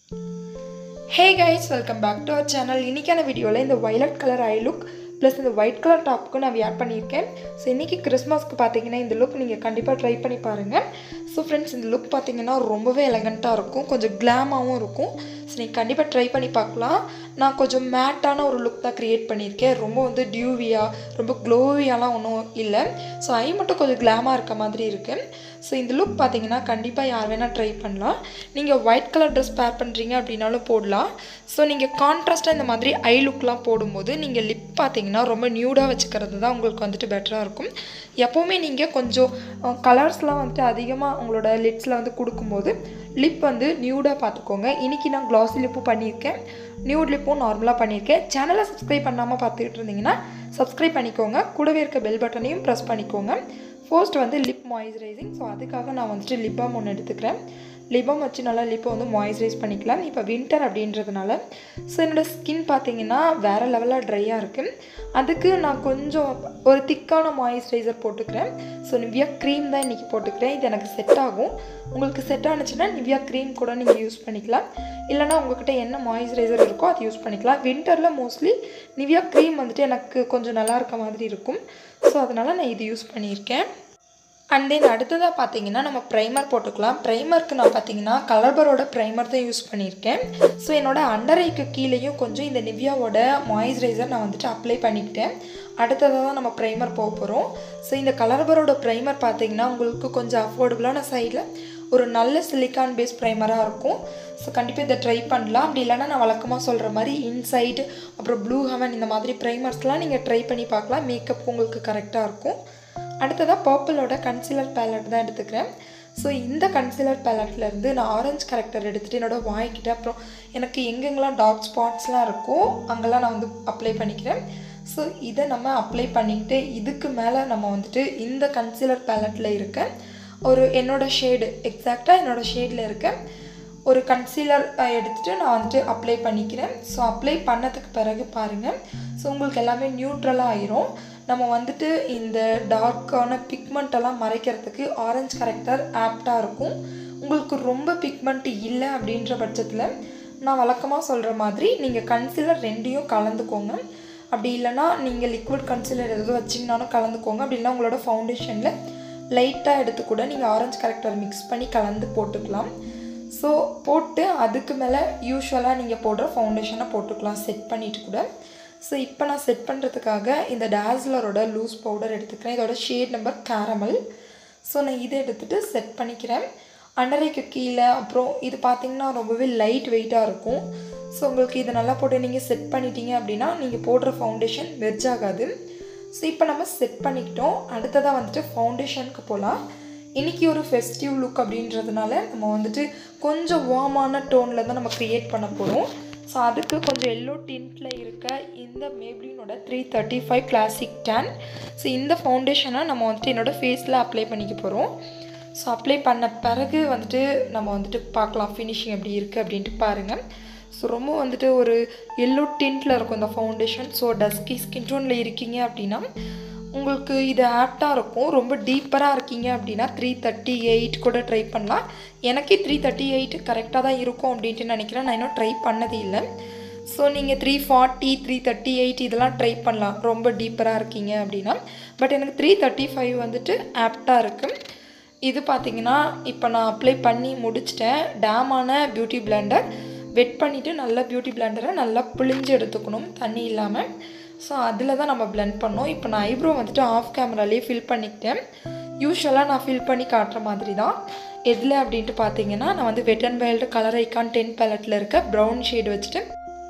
hey guys welcome back to our channel இன்றைக்கான வீடியோவில் இந்த violet colour eye look plus இந்த ஒயிட் கலர் டாப்புக்கு நான் வியர் பண்ணியிருக்கேன் ஸோ இன்றைக்கி கிறிஸ்மஸ்க்கு பார்த்தீங்கன்னா இந்த லுக் நீங்கள் கண்டிப்பாக ட்ரை பண்ணி பாருங்கள் ஸோ ஃப்ரெண்ட்ஸ் இந்த லுக் பார்த்தீங்கன்னா ரொம்பவே எலகண்ட்டாக இருக்கும் கொஞ்சம் கிளாமாகவும் இருக்கும் ஸோ நீங்கள் கண்டிப்பாக ட்ரை பண்ணி பார்க்கலாம் நான் கொஞ்சம் மேட்டான ஒரு லுக் தான் க்ரியேட் பண்ணியிருக்கேன் ரொம்ப வந்து டியூவியாக ரொம்ப க்ளோவியாலாம் ஒன்றும் இல்லை ஸோ ஐ மட்டும் கொஞ்சம் கிளாமாக இருக்க மாதிரி இருக்குது ஸோ இந்த லுக் பார்த்தீங்கன்னா கண்டிப்பாக யார் வேணால் ட்ரை பண்ணலாம் நீங்கள் ஒயிட் கலர் ட்ரெஸ் பேர் பண்ணுறீங்க அப்படின்னாலும் போடலாம் ஸோ நீங்கள் கான்ட்ராஸ்ட்டாக இந்த மாதிரி ஐ லுக்லாம் போடும்போது நீங்கள் லிப் பார்த்தீங்கன்னா ரொம்ப நியூடாக வச்சுக்கிறது தான் உங்களுக்கு வந்துட்டு பெட்டராக இருக்கும் எப்போவுமே நீங்கள் கொஞ்சம் கலர்ஸ்லாம் வந்துட்டு அதிகமாக உங்களோட லிப்ஸில் வந்து கொடுக்கும்போது லிப் வந்து நியூடாக பார்த்துக்கோங்க இன்றைக்கி நான் க்ளாஸி லிப்பும் பண்ணியிருக்கேன் நியூட் லிப்பும் நார்மலாக பண்ணியிருக்கேன் சேனலை சப்ஸ்கிரைப் பண்ணாமல் பார்த்துக்கிட்டு இருந்தீங்கன்னா சப்ஸ்கிரைப் பண்ணிக்கோங்க கூடவே இருக்க பெல் பட்டனையும் ப்ரெஸ் பண்ணிக்கோங்க ஃபர்ஸ்ட் வந்து லிப் மாய்ஸ்சரைசிங் ஸோ அதுக்காக நான் வந்துட்டு லிப் பாம் ஒன்று எடுத்துக்கிறேன் லிப் பாம் வச்சு நல்லா லிப்பை வந்து மாய்ஸ்சரைஸ் பண்ணிக்கலாம் இப்போ வின்டர் அப்படின்றதுனால ஸோ என்னோடய ஸ்கின் பார்த்தீங்கன்னா வேறு லெவலில் ட்ரையாக இருக்குது அதுக்கு நான் கொஞ்சம் ஒரு திக்கான மாய்ஸ்சரைசர் போட்டுக்கிறேன் ஸோ நிவ்யா க்ரீம் தான் இன்றைக்கி போட்டுக்கிறேன் இது எனக்கு செட் ஆகும் உங்களுக்கு செட் ஆனிச்சுன்னா நிவ்யா க்ரீம் கூட நீங்கள் யூஸ் பண்ணிக்கலாம் இல்லைனா உங்கள்கிட்ட என்ன மாய்ஸ்சரைசர் இருக்கோ அதை யூஸ் பண்ணிக்கலாம் வின்டரில் மோஸ்ட்லி நிவ்யா க்ரீம் வந்துட்டு எனக்கு கொஞ்சம் நல்லா இருக்க மாதிரி இருக்கும் ஸோ அதனால் நான் இது யூஸ் பண்ணியிருக்கேன் அண்ட் தென் அடுத்ததாக பார்த்தீங்கன்னா நம்ம ப்ரைமர் போட்டுக்கலாம் ப்ரைமருக்கு நான் பார்த்தீங்கன்னா கலர்பரோட ப்ரைமர் தான் யூஸ் பண்ணியிருக்கேன் ஸோ என்னோட அண்டர் ஐக்கு கீழேயும் கொஞ்சம் இந்த நிவ்யாவோட மாய்ஸ்சரைசர் நான் வந்துட்டு அப்ளை பண்ணிக்கிட்டேன் அடுத்ததாக தான் நம்ம ப்ரைமர் போக போகிறோம் ஸோ இந்த கலர்பரோட ப்ரைமர் பார்த்தீங்கன்னா உங்களுக்கு கொஞ்சம் அஃபோர்டபுளான சைடில் ஒரு நல்ல சிலிக்கான் பேஸ் ப்ரைமராக இருக்கும் ஸோ கண்டிப்பாக இதை ட்ரை பண்ணலாம் அப்படி இல்லைன்னா நான் வழக்கமாக சொல்கிற மாதிரி இன்சைடு அப்புறம் ப்ளூ ஹெவன் இந்த மாதிரி ப்ரைமர்ஸ்லாம் நீங்கள் ட்ரை பண்ணி பார்க்கலாம் மேக்கப் உங்களுக்கு கரெக்டாக இருக்கும் அடுத்ததாக பர்பிளோட கன்சிலர் பேலட் தான் எடுத்துக்கிறேன் ஸோ இந்த கன்சிலர் பேலட்லேருந்து நான் ஆரஞ்சு கரெக்டர் எடுத்துகிட்டு என்னோடய வாய்க்கிட்ட அப்புறம் எனக்கு எங்கெங்கெல்லாம் டார்க் ஸ்பாட்ஸ்லாம் இருக்கோ அங்கெல்லாம் நான் வந்து அப்ளை பண்ணிக்கிறேன் ஸோ இதை நம்ம அப்ளை பண்ணிக்கிட்டு இதுக்கு மேலே நம்ம வந்துட்டு இந்த கன்சிலர் பேலட்டில் இருக்க ஒரு என்னோடய ஷேடு எக்ஸாக்டாக என்னோடய ஷேடில் இருக்க ஒரு கன்சீலர் எடுத்துகிட்டு நான் வந்துட்டு அப்ளை பண்ணிக்கிறேன் ஸோ அப்ளை பண்ணதுக்கு பிறகு பாருங்கள் ஸோ உங்களுக்கு எல்லாமே நியூட்ரலாக ஆயிரும் நம்ம வந்துட்டு இந்த டார்க்கான பிக்மெண்ட்டெல்லாம் மறைக்கிறதுக்கு ஆரஞ்சு கரெக்டர் ஆப்டாக இருக்கும் உங்களுக்கு ரொம்ப பிக்மெண்ட் இல்லை அப்படின்ற பட்சத்தில் நான் வழக்கமாக சொல்கிற மாதிரி நீங்கள் கன்சிலர் ரெண்டையும் கலந்துக்கோங்க அப்படி இல்லைனா நீங்கள் லிக்விட் கன்சிலர் எதாவது வச்சிங்கனாலும் கலந்துக்கோங்க அப்படி இல்லைனா உங்களோட ஃபவுண்டேஷனில் லைட்டாக எடுத்து கூட நீங்கள் ஆரஞ்சு கரெக்டர் மிக்ஸ் பண்ணி கலந்து போட்டுக்கலாம் ஸோ போட்டு அதுக்கு மேலே யூஸ்வலாக நீங்கள் போடுற ஃபவுண்டேஷனை போட்டுக்கலாம் செட் பண்ணிவிட்டு கூட ஸோ இப்போ நான் செட் பண்ணுறதுக்காக இந்த டேஸ்லரோட லூஸ் பவுடர் எடுத்துக்கிறேன் இதோட ஷேட் நம்பர் கேரமல் ஸோ நான் இதை எடுத்துகிட்டு செட் பண்ணிக்கிறேன் அண்டரைக்கு கீழே அப்புறம் இது பார்த்திங்கன்னா ரொம்பவே லைட் வெயிட்டாக இருக்கும் ஸோ உங்களுக்கு இதை நல்லா போட்டு நீங்கள் செட் பண்ணிட்டீங்க அப்படின்னா நீங்கள் போடுற ஃபவுண்டேஷன் வெஜ் ஆகாது ஸோ இப்போ நம்ம செட் பண்ணிக்கிட்டோம் அடுத்ததாக வந்துட்டு ஃபவுண்டேஷனுக்கு போகலாம் இன்றைக்கி ஒரு ஃபெஸ்டிவ் லுக் அப்படின்றதுனால நம்ம வந்துட்டு கொஞ்சம் வார்மான டோனில் தான் நம்ம க்ரியேட் பண்ண போகிறோம் ஸோ அதுக்கு கொஞ்சம் எல்லோ டின்ட்டில் இருக்க இந்த மேப்ளினோட three thirty five classic tan so இந்த ஃபவுண்டேஷனை நம்ம வந்துட்டு என்னோடய ஃபேஸில் அப்ளை பண்ணிக்க போகிறோம் ஸோ அப்ளை பண்ண பிறகு வந்துட்டு நம்ம வந்துட்டு பார்க்கலாம் ஃபினிஷிங் எப்படி இருக்குது அப்படின்ட்டு பாருங்கள் ஸோ ரொம்ப வந்துட்டு ஒரு எல்லோ டின்ட்டில் இருக்கும் இந்த ஃபவுண்டேஷன் ஸோ டஸ்கி ஸ்கின் டோனில் இருக்கீங்க அப்படின்னா உங்களுக்கு இது ஆப்டாக இருக்கும் ரொம்ப டீப்பராக இருக்கீங்க அப்படின்னா த்ரீ தேர்ட்டி எயிட் கூட ட்ரை பண்ணலாம் எனக்கே த்ரீ தேர்ட்டி எயிட் கரெக்டாக தான் இருக்கும் அப்படின்ட்டு நினைக்கிறேன் நான் இன்னும் ட்ரை பண்ணதே இல்லை ஸோ நீங்கள் three forty three thirty eight இதெல்லாம் ட்ரை பண்ணலாம் ரொம்ப டீப்பராக இருக்கீங்க அப்படின்னா பட் எனக்கு த்ரீ தேர்ட்டி ஃபைவ் வந்துட்டு ஆப்டாக இருக்குது இது பார்த்தீங்கன்னா இப்போ நான் அப்ளை பண்ணி முடிச்சிட்டேன் டேமான பியூட்டி பிளெண்டர் வெட் பண்ணிவிட்டு நல்லா பியூட்டி பிளெண்டரை நல்லா புளிஞ்சு எடுத்துக்கணும் தண்ணி இல்லாமல் ஸோ அதில் தான் நம்ம பிளெண்ட் பண்ணோம் இப்போ நான் ஐப்ரோ வந்துட்டு ஆஃப் கேமராலேயே ஃபில் பண்ணிக்கிட்டேன் யூஸ்வலாக நான் ஃபில் பண்ணி காட்டுற மாதிரி தான் எதில் அப்படின்ட்டு பார்த்தீங்கன்னா நான் வந்து wet and wild colour icon ten பேலட்டில் இருக்க ப்ரௌன் ஷேடு வச்சுட்டு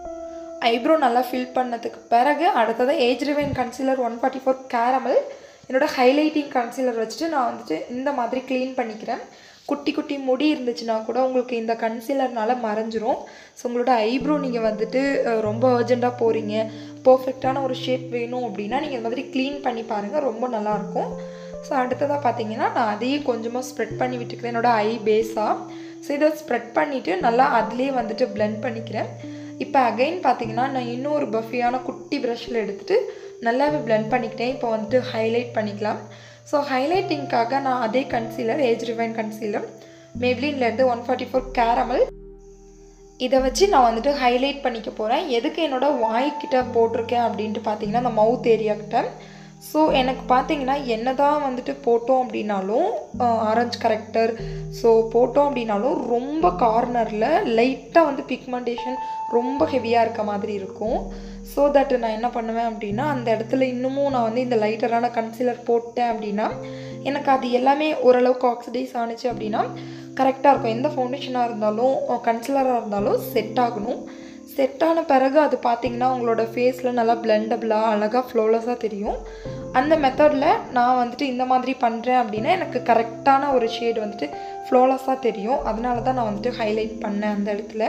ஐப்ரோ நல்லா ஃபில் பண்ணதுக்கு பிறகு அடுத்ததாக age rewind concealer one forty four caramel என்னோடய ஹைலைட்டிங் கன்சீலர் வச்சுட்டு நான் வந்துட்டு இந்த மாதிரி க்ளீன் பண்ணிக்கிறேன் குட்டி குட்டி முடி இருந்துச்சுன்னா கூட உங்களுக்கு இந்த கன்சீலர்னால மறைஞ்சிரும் ஸோ உங்களோட ஐப்ரோ நீங்கள் வந்துட்டு ரொம்ப அர்ஜெண்ட்டாக போகிறீங்க பர்ஃபெக்டான ஒரு ஷேப் வேணும் அப்படின்னா நீங்கள் இந்த மாதிரி க்ளீன் பண்ணி பாருங்கள் ரொம்ப நல்லாயிருக்கும் ஸோ அடுத்ததாக பார்த்தீங்கன்னா நான் அதையே கொஞ்சமாக ஸ்ப்ரெட் பண்ணி விட்டுக்கிறேன் என்னோடய ஐ பேஸாக ஸோ இதை ஸ்ப்ரெட் பண்ணிவிட்டு நல்லா அதுலேயே வந்துட்டு பிளெண்ட் பண்ணிக்கிறேன் இப்போ அகைன் பார்த்தீங்கன்னா நான் இன்னும் ஒரு பஃபியான குட்டி ப்ரஷில் எடுத்துகிட்டு நல்லாவே பிளெண்ட் பண்ணிக்கிட்டேன் இப்போ வந்துட்டு ஹைலைட் பண்ணிக்கலாம் ஸோ ஹைலைட்டிங்க்காக நான் அதே கன்சீலர் ஏஜ் ரிவைன் கன்சீலர் மேப்ளின்லேருந்து ஒன் ஃபார்ட்டி ஃபோர் கேரமல் இதை வச்சு நான் வந்துட்டு ஹைலைட் பண்ணிக்க போகிறேன் எதுக்கு என்னோடய வாய்க்கிட்ட போட்டிருக்கேன் அப்படின்ட்டு பார்த்தீங்கன்னா அந்த மவுத் ஏரியா கிட்ட ஸோ எனக்கு பார்த்தீங்கன்னா என்ன தான் வந்துட்டு போட்டோம் அப்படின்னாலும் ஆரஞ்சு கரெக்டர் ஸோ போட்டோம் அப்படின்னாலும் ரொம்ப கார்னரில் லைட்டாக வந்து பிக்மெண்டேஷன் ரொம்ப ஹெவியாக இருக்க மாதிரி இருக்கும் ஸோ தட் நான் என்ன பண்ணுவேன் அப்படின்னா அந்த இடத்துல இன்னமும் நான் வந்து இந்த லைட்டரான கன்சீலர் போட்டேன் அப்படின்னா எனக்கு அது எல்லாமே ஓரளவுக்கு ஆக்சிடைஸ் ஆணுச்சு அப்படின்னா கரெக்டாக இருக்கும் எந்த ஃபவுண்டேஷனாக இருந்தாலும் கன்சிலராக இருந்தாலும் செட் ஆகணும் செட் ஆன பிறகு அது பார்த்தீங்கன்னா உங்களோட ஃபேஸில் நல்லா பிளெண்டபிளாக அழகாக ஃப்ளோலஸாக தெரியும் அந்த மெத்தடில் நான் வந்துட்டு இந்த மாதிரி பண்ணுறேன் அப்படின்னா எனக்கு கரெக்டான ஒரு ஷேட் வந்துட்டு ஃப்ளோலஸாக தெரியும் அதனால தான் நான் வந்துட்டு ஹைலைட் பண்ணேன் அந்த இடத்துல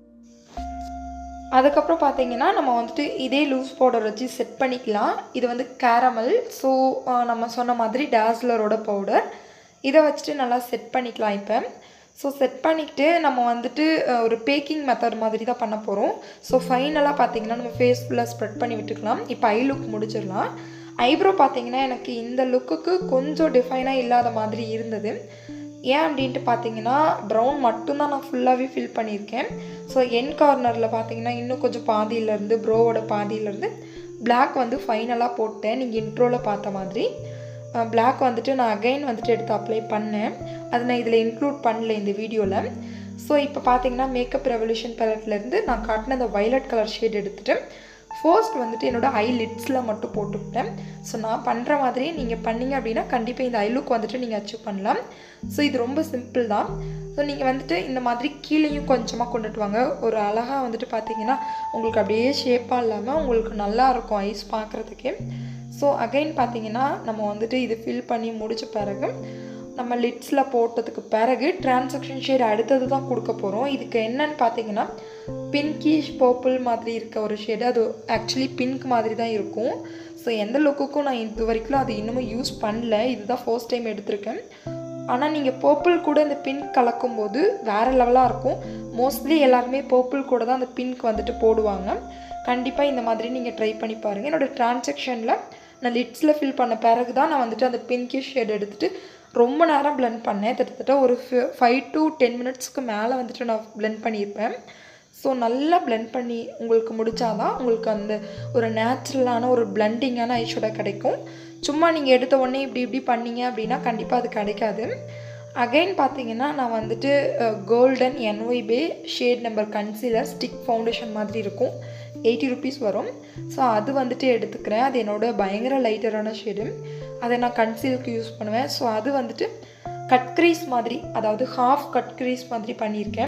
அதுக்கப்புறம் பார்த்தீங்கன்னா நம்ம வந்துட்டு இதே லூஸ் பவுடர் வச்சு செட் பண்ணிக்கலாம் இது வந்து கேரமல் ஸோ நம்ம சொன்ன மாதிரி டேஸ்லரோட பவுடர் இதை வச்சுட்டு நல்லா செட் பண்ணிக்கலாம் இப்போ ஸோ செட் பண்ணிக்கிட்டு நம்ம வந்துட்டு ஒரு பேக்கிங் மெத்தட் மாதிரி தான் பண்ண போகிறோம் ஸோ ஃபைனலாக பார்த்தீங்கன்னா நம்ம ஃபேஸ் ஃபுல்லாக ஸ்ப்ரெட் பண்ணி விட்டுக்கலாம் இப்போ ஐ லுக் முடிச்சிடலாம் ஐப்ரோ பார்த்தீங்கன்னா எனக்கு இந்த லுக்குக்கு கொஞ்சம் டிஃபைனாக இல்லாத மாதிரி இருந்தது ஏன் அப்படின்ட்டு பார்த்தீங்கன்னா ப்ரௌன் மட்டும்தான் நான் ஃபுல்லாகவே ஃபில் பண்ணியிருக்கேன் ஸோ என் கார்னரில் பார்த்தீங்கன்னா இன்னும் கொஞ்சம் பாதியிலேருந்து ப்ரோவோட பாதியிலேருந்து பிளாக் வந்து ஃபைனலாக போட்டேன் நீங்கள் இன்ட்ரோவில் பார்த்த மாதிரி பிளாக் வந்துட்டு நான் அகைன் வந்துட்டு எடுத்து அப்ளை பண்ணேன் அதை நான் இதில் இன்க்ளூட் பண்ணல இந்த வீடியோவில் ஸோ இப்போ பார்த்தீங்கன்னா மேக்கப் ரெவல்யூஷன் பேலட்லேருந்து நான் காட்டின அந்த வைலட் கலர் ஷேட் எடுத்துகிட்டு ஃபர்ஸ்ட் வந்துட்டு என்னோடய ஐ லிட்ஸில் மட்டும் போட்டுவிட்டேன் ஸோ நான் பண்ணுற மாதிரி நீங்கள் பண்ணிங்க அப்படின்னா கண்டிப்பாக இந்த ஐ லுக் வந்துட்டு நீங்கள் அச்சீவ் பண்ணலாம் ஸோ இது ரொம்ப சிம்பிள் தான் ஸோ நீங்கள் வந்துட்டு இந்த மாதிரி கீழேயும் கொஞ்சமாக கொண்டுட்டு வாங்க ஒரு அழகாக வந்துட்டு பார்த்தீங்கன்னா உங்களுக்கு அப்படியே ஷேப்பாக இல்லாமல் உங்களுக்கு நல்லா இருக்கும் ஐஸ் பார்க்குறதுக்கே ஸோ அகைன் பார்த்தீங்கன்னா நம்ம வந்துட்டு இது ஃபில் பண்ணி முடித்த பிறகு நம்ம லிட்ஸில் போட்டதுக்கு பிறகு டிரான்சாக்ஷன் ஷேட் அடுத்தது தான் கொடுக்க போகிறோம் இதுக்கு என்னன்னு பார்த்தீங்கன்னா பின்கிஷ் பர்பிள் மாதிரி இருக்க ஒரு ஷேடு அது ஆக்சுவலி பிங்க் மாதிரி தான் இருக்கும் ஸோ எந்த லுக்குக்கும் நான் இது வரைக்கும் அது இன்னமும் யூஸ் பண்ணல இதுதான் ஃபர்ஸ்ட் டைம் எடுத்திருக்கேன் ஆனால் நீங்கள் பர்பிள் கூட இந்த பிங்க் கலக்கும்போது வேறு லெவலாக இருக்கும் மோஸ்ட்லி எல்லாருமே பர்பிள் கூட தான் அந்த பிங்க் வந்துட்டு போடுவாங்க கண்டிப்பாக இந்த மாதிரி நீங்கள் ட்ரை பண்ணி பாருங்கள் என்னோடய டிரான்சாக்ஷனில் நான் லிட்ஸில் ஃபில் பண்ண பிறகு தான் நான் வந்துட்டு அந்த பிங்கிஷ் ஷேட் எடுத்துகிட்டு ரொம்ப நேரம் பிளெண்ட் பண்ணேன் கிட்டத்தட்ட ஒரு ஃபைவ் டு டென் மினிட்ஸ்க்கு மேலே வந்துட்டு நான் பிளெண்ட் பண்ணியிருப்பேன் ஸோ நல்லா பிளெண்ட் பண்ணி உங்களுக்கு முடித்தாதான் உங்களுக்கு அந்த ஒரு நேச்சுரலான ஒரு பிளெண்டிங்கான ஐஷோட கிடைக்கும் சும்மா நீங்கள் எடுத்த உடனே இப்படி இப்படி பண்ணீங்க அப்படின்னா கண்டிப்பாக அது கிடைக்காது அகைன் பார்த்தீங்கன்னா நான் வந்துட்டு golden NY bay shade number concealer stick foundation மாதிரி இருக்கும் எயிட்டி ருபீஸ் வரும் ஸோ அது வந்துட்டு எடுத்துக்கிறேன் அது என்னோட பயங்கர லைட்டரான ஷேடு அதை நான் கன்சீலுக்கு யூஸ் பண்ணுவேன் ஸோ அது வந்துட்டு கட் க்ரீஸ் மாதிரி அதாவது ஹாஃப் கட் க்ரீஸ் மாதிரி பண்ணியிருக்கேன்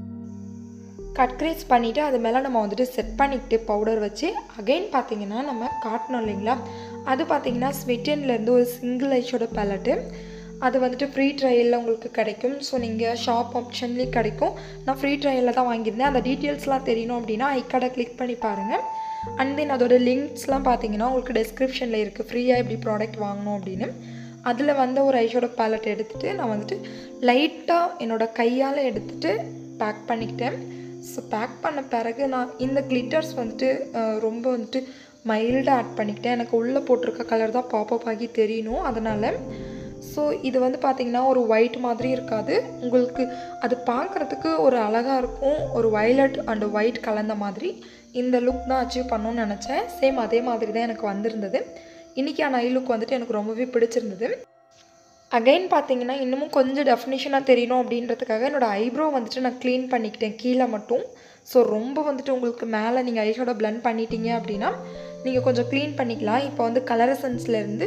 கட் க்ரீஸ் பண்ணிவிட்டு அது மேலே நம்ம வந்துட்டு செட் பண்ணிக்கிட்டு பவுடர் வச்சு அகைன் பார்த்தீங்கன்னா நம்ம காட்டணும் இல்லைங்களா அது பார்த்தீங்கன்னா ஸ்வெட்டன்லேருந்து ஒரு சிங்கிள் ஐஷோட பேலட்டு அது வந்துட்டு ஃப்ரீ ட்ரையலில் உங்களுக்கு கிடைக்கும் ஸோ நீங்கள் ஷாப் ஆப்ஷன்லேயும் கிடைக்கும் நான் ஃப்ரீ ட்ரையலில் தான் வாங்கியிருந்தேன் அந்த டீட்டெயில்ஸ்லாம் தெரியணும் அப்படின்னா ஐக்கார்டை கிளிக் பண்ணி பாருங்கள் அண்ட் தென் அதோட லிங்க்ஸ்லாம் பார்த்தீங்கன்னா உங்களுக்கு டெஸ்கிரிப்ஷனில் இருக்குது ஃப்ரீயாக எப்படி ப்ராடக்ட் வாங்கணும் அப்படின்னு அதில் வந்த ஒரு ஐஷோட பேலட் எடுத்துகிட்டு நான் வந்துட்டு லைட்டாக என்னோடய கையால் எடுத்துகிட்டு பேக் பண்ணிக்கிட்டேன் ஸோ பேக் பண்ண பிறகு நான் இந்த கிளிட்டர்ஸ் வந்துட்டு ரொம்ப வந்துட்டு மைல்டாக ஆட் பண்ணிக்கிட்டேன் எனக்கு உள்ளே போட்டிருக்க கலர் தான் பாப்பப் ஆகி தெரியணும் அதனால் ஸோ இது வந்து பார்த்திங்கன்னா ஒரு ஒயிட் மாதிரி இருக்காது உங்களுக்கு அது பார்க்குறதுக்கு ஒரு அழகாக இருக்கும் ஒரு வயலட் அண்ட் ஒயிட் கலந்த மாதிரி இந்த லுக் தான் அச்சீவ் பண்ணணும்னு நினச்சேன் சேம் அதே மாதிரி தான் எனக்கு வந்திருந்தது இன்றைக்கான ஐ லுக் வந்துட்டு எனக்கு ரொம்பவே பிடிச்சிருந்தது அகைன் பார்த்தீங்கன்னா இன்னமும் கொஞ்சம் டெஃபினேஷனாக தெரியணும் அப்படின்றதுக்காக என்னோடய ஐப்ரோ வந்துட்டு நான் க்ளீன் பண்ணிக்கிட்டேன் கீழே மட்டும் ஸோ ரொம்ப வந்துட்டு உங்களுக்கு மேலே நீங்கள் ஐஷோட பிளண்ட் பண்ணிட்டீங்க அப்படின்னா நீங்கள் கொஞ்சம் க்ளீன் பண்ணிக்கலாம் இப்போ வந்து கலரசன்ஸ்லேருந்து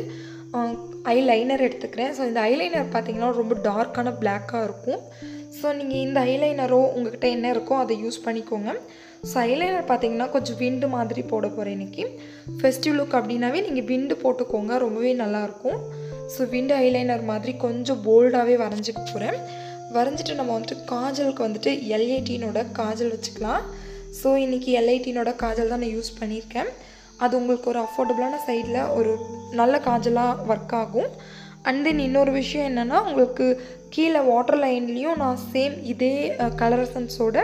ஐ லைனர் எடுத்துக்கிறேன் ஸோ இந்த ஐலைனர் பார்த்தீங்கன்னா ரொம்ப டார்க்கான பிளாக்காக இருக்கும் ஸோ நீங்கள் இந்த ஐலைனரோ உங்கள்கிட்ட என்ன இருக்கோ அதை யூஸ் பண்ணிக்கோங்க ஸோ ஐலைனர் பார்த்தீங்கன்னா கொஞ்சம் விண்டு மாதிரி போட போகிறேன் இன்றைக்கி ஃபெஸ்டிவ் லுக் அப்படின்னாவே நீங்கள் விண்டு போட்டுக்கோங்க ரொம்பவே நல்லாயிருக்கும் ஸோ விண்டு ஐலைனர் மாதிரி கொஞ்சம் போல்டாகவே வரைஞ்சிக்க போகிறேன் வரைஞ்சிட்டு நம்ம வந்துட்டு காஜலுக்கு வந்துட்டு எல்ஐடினோட காஜல் வச்சுக்கலாம் ஸோ இன்றைக்கி எல்ஐடினோட காஜல் தான் நான் யூஸ் பண்ணியிருக்கேன் அது உங்களுக்கு ஒரு அஃபோர்டபுளான சைடில் ஒரு நல்ல காஜலாக ஒர்க் ஆகும் அண்ட் தென் இன்னொரு விஷயம் என்னென்னா உங்களுக்கு கீழே வாட்டர் லைன்லேயும் நான் சேம் இதே கலரசன்ஸோட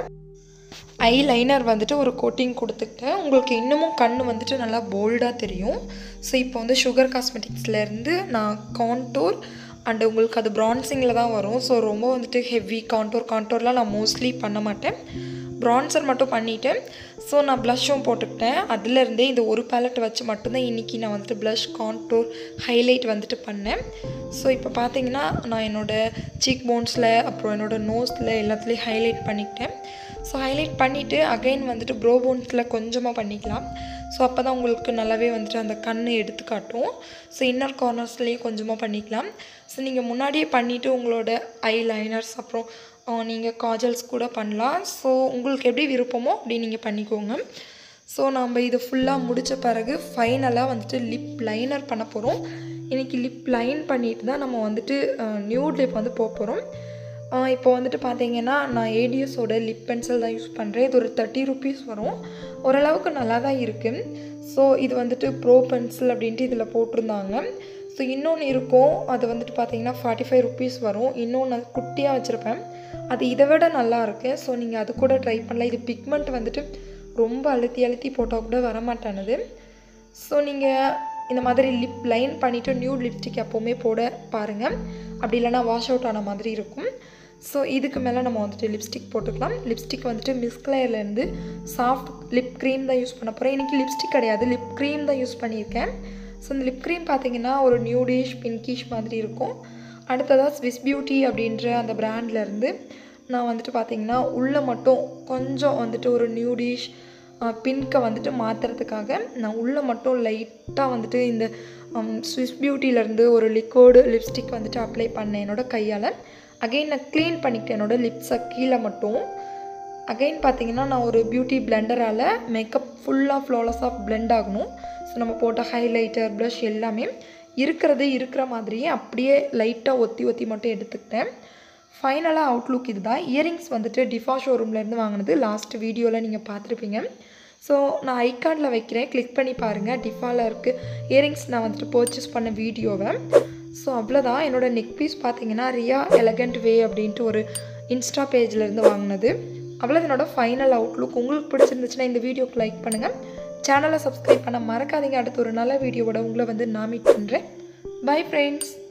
ஐ லைனர் வந்துட்டு ஒரு கோட்டிங் கொடுத்துக்கிட்டேன் உங்களுக்கு இன்னமும் கண் வந்துட்டு நல்லா போல்டாக தெரியும் ஸோ இப்போ வந்து சுகர் காஸ்மெட்டிக்ஸ்லேருந்து நான் கான்டோர் அண்டு உங்களுக்கு அது ப்ரான்சிங்கில் தான் வரும் ஸோ ரொம்ப வந்துட்டு ஹெவி கான்டோர் கான்டோர்லாம் நான் மோஸ்ட்லி பண்ண மாட்டேன் ப்ரான்சர் மட்டும் பண்ணிவிட்டு ஸோ நான் ப்ளஷ்ஷும் போட்டுக்கிட்டேன் அதுலேருந்தே இந்த ஒரு பேலட் வச்சு மட்டும்தான் இன்றைக்கி நான் வந்துட்டு ப்ளஷ் கான்டோர் ஹைலைட் வந்துட்டு பண்ணேன் ஸோ இப்போ பார்த்தீங்கன்னா நான் என்னோடய சீக் போன்ஸில் அப்புறம் என்னோடய நோஸில் எல்லாத்துலேயும் ஹைலைட் பண்ணிக்கிட்டேன் ஸோ ஹைலைட் பண்ணிவிட்டு அகைன் வந்துட்டு ப்ரோ போன்ஸில் கொஞ்சமாக பண்ணிக்கலாம் ஸோ அப்போ தான் உங்களுக்கு நல்லாவே வந்துட்டு அந்த கண் எடுத்து காட்டும் ஸோ இன்னர் கார்னர்ஸ்லேயும் கொஞ்சமாக பண்ணிக்கலாம் ஸோ நீங்கள் முன்னாடியே பண்ணிவிட்டு உங்களோட ஐ லைனர்ஸ் அப்புறம் நீங்கள் காஜல்ஸ் கூட பண்ணலாம் ஸோ உங்களுக்கு எப்படி விருப்பமோ அப்படி நீங்கள் பண்ணிக்கோங்க ஸோ நம்ம இது ஃபுல்லாக முடித்த பிறகு ஃபைனலாக வந்துட்டு லிப் லைனர் பண்ண போகிறோம் இன்றைக்கி லிப் லைன் பண்ணிட்டு தான் நம்ம வந்துட்டு நியூட் லிப் வந்து போக போகிறோம் இப்போ வந்துட்டு பார்த்தீங்கன்னா நான் ஏடிஎஸோட லிப் பென்சில் தான் யூஸ் பண்ணுறேன் இது ஒரு தேர்ட்டி ருபீஸ் வரும் ஓரளவுக்கு நல்லா தான் இருக்குது ஸோ இது வந்துட்டு ப்ரோ பென்சில் அப்படின்ட்டு இதில் போட்டிருந்தாங்க ஸோ இன்னொன்று இருக்கும் அது வந்துட்டு பார்த்தீங்கன்னா ஃபார்ட்டி ஃபைவ் ருபீஸ் வரும் இன்னொன்று குட்டியாக வச்சுருப்பேன் அது இதை விட நல்லா இருக்குது ஸோ நீங்கள் அது கூட ட்ரை பண்ணலாம் இது பிக்மெண்ட் வந்துட்டு ரொம்ப அழுத்தி அழுத்தி போட்டால் கூட வரமாட்டானது ஸோ நீங்கள் இந்த மாதிரி லிப் லைன் பண்ணிவிட்டு நியூ லிப்ஸ்டிக் எப்போவுமே போட பாருங்கள் அப்படி இல்லைனா வாஷ் அவுட் ஆன மாதிரி இருக்கும் ஸோ இதுக்கு மேலே நம்ம வந்துட்டு லிப்ஸ்டிக் போட்டுக்கலாம் லிப்ஸ்டிக் வந்துட்டு மிஸ்கிளையர்லேருந்து சாஃப்ட் லிப் க்ரீம் தான் யூஸ் பண்ண போகிறேன் இன்றைக்கி லிப்ஸ்டிக் கிடையாது லிப் க்ரீம் தான் யூஸ் பண்ணியிருக்கேன் ஸோ இந்த லிப் க்ரீம் பார்த்தீங்கன்னா ஒரு நியூடிஷ் பின்கிஷ் மாதிரி இருக்கும் அடுத்ததாக ஸ்விஸ் பியூட்டி அப்படின்ற அந்த பிராண்ட்லேருந்து நான் வந்துட்டு பார்த்தீங்கன்னா உள்ளே மட்டும் கொஞ்சம் வந்துட்டு ஒரு நியூடிஷ் பின்க்கை வந்துட்டு மாற்றுறதுக்காக நான் உள்ளே மட்டும் லைட்டாக வந்துட்டு இந்த ஸ்விஸ் பியூட்டிலேருந்து ஒரு லிக்விடு லிப்ஸ்டிக் வந்துட்டு அப்ளை பண்ணேன் என்னோடய கையால் அகைன் நான் க்ளீன் பண்ணிக்கிட்டேன் என்னோடய லிப்ஸை கீழே மட்டும் அகைன் பார்த்தீங்கன்னா நான் ஒரு பியூட்டி பிளெண்டரால் மேக்கப் ஃபுல்லாக ஃப்ளாலஸாக பிளெண்ட் ஆகணும் ஸோ நம்ம போட்ட ஹைலைட்டர் ப்ளஷ் எல்லாமே இருக்கிறது இருக்கிற மாதிரியே அப்படியே லைட்டாக ஒத்தி ஒத்தி மட்டும் எடுத்துக்கிட்டேன் ஃபைனலாக அவுட்லுக் இது தான் இயரிங்ஸ் வந்துட்டு டிஃபா ஷோரூம்லேருந்து வாங்கினது லாஸ்ட் வீடியோவில் நீங்கள் பார்த்துருப்பீங்க ஸோ நான் ஐகார்டில் வைக்கிறேன் கிளிக் பண்ணி பாருங்கள் டிஃபாவில் இருக்குது இயரிங்ஸ் நான் வந்துட்டு பர்ச்சேஸ் பண்ண வீடியோவை ஸோ அவ்வளோதான் என்னோடய நெக் பீஸ் பார்த்தீங்கன்னா ரியா எலகண்ட் வே அப்படின்ட்டு ஒரு இன்ஸ்டா பேஜ்லேருந்து வாங்கினது அவ்வளோ என்னோட ஃபைனல் அவுட்லுக் உங்களுக்கு பிடிச்சிருந்துச்சுன்னா இந்த வீடியோக்கு லைக் பண்ணுங்கள் சேனலை சப்ஸ்கிரைப் பண்ண மறக்காதீங்க அடுத்த ஒரு நல்ல வீடியோவோட உங்களை வந்து நான் மீட் பண்ணுறேன் பை ஃப்ரெண்ட்ஸ்